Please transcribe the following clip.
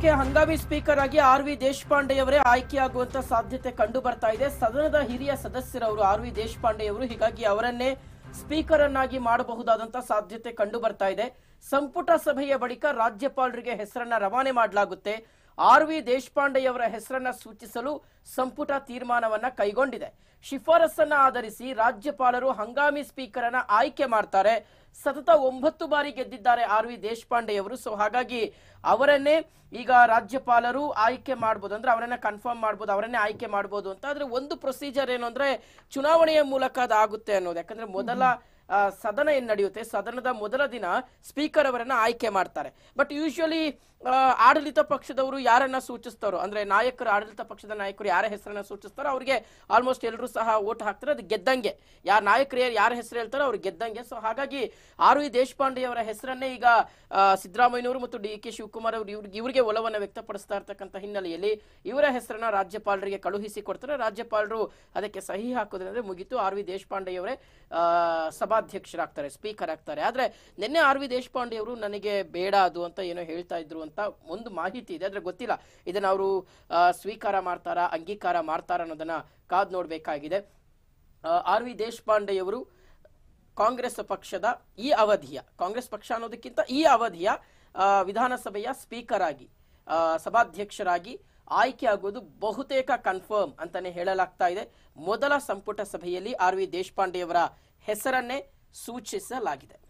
ವಿಧಾನಸಭೆಗೆ ಹಂಗಾಮಿ ಸ್ಪೀಕರ್ ಆಗಿ ಆರ್ ವಿ ದೇಶಪಾಂಡೆಯವರೇ ಆಯ್ಕೆಯಾಗುವಂತ ಸಾಧ್ಯತೆ ಕಂಡು ಬರ್ತಾ ಇದೆ ಸದನದ ಹಿರಿಯ ಸದಸ್ಯರವರು ಆರ್ ವಿ ದೇಶಪಾಂಡೆಯವರು ಹೀಗಾಗಿ ಅವರನ್ನೇ ಸ್ಪೀಕರ್ ಅನ್ನಾಗಿ ಮಾಡಬಹುದಾದಂತ ಸಾಧ್ಯತೆ ಕಂಡು ಬರ್ತಾ ಇದೆ ಸಂಪುಟ ಸಭೆಯ ಬಳಿಕ ರಾಜ್ಯಪಾಲರಿಗೆ ಹೆಸರನ್ನ ರವಾನೆ ಮಾಡಲಾಗುತ್ತೆ ಆರ್ ವಿ ದೇಶಪಾಂಡೆಯವರ ಹೆಸರನ್ನ ಸೂಚಿಸಲು ಸಂಪುಟ ತೀರ್ಮಾನವನ್ನ ಕೈಗೊಂಡಿದೆ ಶಿಫಾರಸನ್ನ ಆಧರಿಸಿ ರಾಜ್ಯಪಾಲರು ಹಂಗಾಮಿ ಸ್ಪೀಕರ್ ಅನ್ನ ಆಯ್ಕೆ ಮಾಡ್ತಾರೆ ಸತತ ಒಂಬತ್ತು ಬಾರಿ ಗೆದ್ದಿದ್ದಾರೆ ಆರ್ ವಿ ದೇಶಪಾಂಡೆಯವರು ಸೊ ಹಾಗಾಗಿ ಅವರನ್ನೇ ಈಗ ರಾಜ್ಯಪಾಲರು ಆಯ್ಕೆ ಮಾಡ್ಬೋದು ಅಂದ್ರೆ ಅವರನ್ನ ಕನ್ಫರ್ಮ್ ಮಾಡ್ಬೋದು ಅವರನ್ನೇ ಆಯ್ಕೆ ಮಾಡ್ಬೋದು ಅಂತ ಆದ್ರೆ ಒಂದು ಪ್ರೊಸೀಜರ್ ಏನು ಅಂದ್ರೆ ಚುನಾವಣೆಯ ಮೂಲಕ ಅದಾಗುತ್ತೆ ಅನ್ನೋದು ಯಾಕಂದ್ರೆ ಮೊದಲ ಆ, ಸದನ ಏನ್ ನಡೆಯುತ್ತೆ ಸದನದ ಮೊದಲ ದಿನ ಸ್ಪೀಕರ್ ಅವರನ್ನ ಆಯ್ಕೆ ಮಾಡ್ತಾರೆ ಬಟ್ ಯೂಶುವಲಿ ಆಡಳಿತ ಪಕ್ಷದವರು ಯಾರನ್ನ ಸೂಚಿಸ್ತಾರೋ ಅಂದ್ರೆ ನಾಯಕರು ಆಡಳಿತ ಪಕ್ಷದ ನಾಯಕರು ಯಾರ ಹೆಸರನ್ನ ಸೂಚಿಸ್ತಾರೋ ಅವ್ರಿಗೆ ಆಲ್ಮೋಸ್ಟ್ ಎಲ್ಲರೂ ಸಹ ಓಟ್ ಹಾಕ್ತಾರೆ ಅದು ಗೆದ್ದಂಗೆ ಯಾರ ನಾಯಕರು ಯಾರು ಯಾರ ಹೆಸರು ಹೇಳ್ತಾರೋ ಅವ್ರು ಗೆದ್ದಂಗೆ ಸೊ ಹಾಗಾಗಿ ಆರ್ ವಿ ದೇಶಪಾಂಡೆ ಅವರ ಹೆಸರನ್ನೇ ಈಗ ಆ, ಸಿದ್ದರಾಮಯ್ಯನವರು ಮತ್ತು ಡಿ ಕೆ ಶಿವಕುಮಾರ್ ಅವರು ಇವ್ರಿಗೆ ಇವರಿಗೆ ಒಲವನ್ನು ವ್ಯಕ್ತಪಡಿಸ್ತಾ ಇರ್ತಕ್ಕಂಥ ಹಿನ್ನೆಲೆಯಲ್ಲಿ ಇವರ ಹೆಸರನ್ನ ರಾಜ್ಯಪಾಲರಿಗೆ ಕಳುಹಿಸಿ ಕೊಡ್ತಾರೆ ರಾಜ್ಯಪಾಲರು ಅದಕ್ಕೆ ಸಹಿ ಹಾಕೋದ್ರಿಂದ ಮುಗಿತು ಆರ್ ವಿ ದೇಶಪಾಂಡೆಯವರೇ ಆ, ಸಭಾಧ್ಯಕ್ಷರಾಗ್ತಾರೆ ಸ್ಪೀಕರ್ ಆಗ್ತಾರೆ ಆದ್ರೆ ನಿನ್ನೆ ಆರ್ ವಿ ದೇಶಪಾಂಡೆ ಅವರು ನನಗೆ ಬೇಡ ಅದು ಅಂತ ಏನೋ ಹೇಳ್ತಾ ಇದ್ರು ಅಂತ ಒಂದು ಮಾಹಿತಿ ಇದೆ ಆದ್ರೆ ಗೊತ್ತಿಲ್ಲ ಇದನ್ನ ಅವರು ಸ್ವೀಕಾರ ಮಾಡ್ತಾರಾ ಅಂಗೀಕಾರ ಮಾಡ್ತಾರ ಅನ್ನೋದನ್ನ ಕಾದ್ ನೋಡ್ಬೇಕಾಗಿದೆ ಆರ್ ವಿ ದೇಶಪಾಂಡೆಯವರು ಕಾಂಗ್ರೆಸ್ ಪಕ್ಷದ ಈ ಅವಧಿಯ ಕಾಂಗ್ರೆಸ್ ಪಕ್ಷ ಅನ್ನೋದಕ್ಕಿಂತ ಈ ಅವಧಿಯ ಆ, ವಿಧಾನಸಭೆಯ ಸ್ಪೀಕರ್ ಆಗಿ ಆ, ಸಭಾಧ್ಯಕ್ಷರಾಗಿ ಆಯ್ಕೆ ಆಗೋದು ಬಹುತೇಕ ಕನ್ಫರ್ಮ್ ಅಂತಾನೆ ಹೇಳಲಾಗ್ತಾ ಇದೆ ಮೊದಲ ಸಂಪುಟ ಸಭೆಯಲ್ಲಿ ಆರ್ ವಿ ದೇಶಪಾಂಡೆಯವರ ಹೆಸರನ್ನೇ ಸೂಚಿಸಲಾಗಿದೆ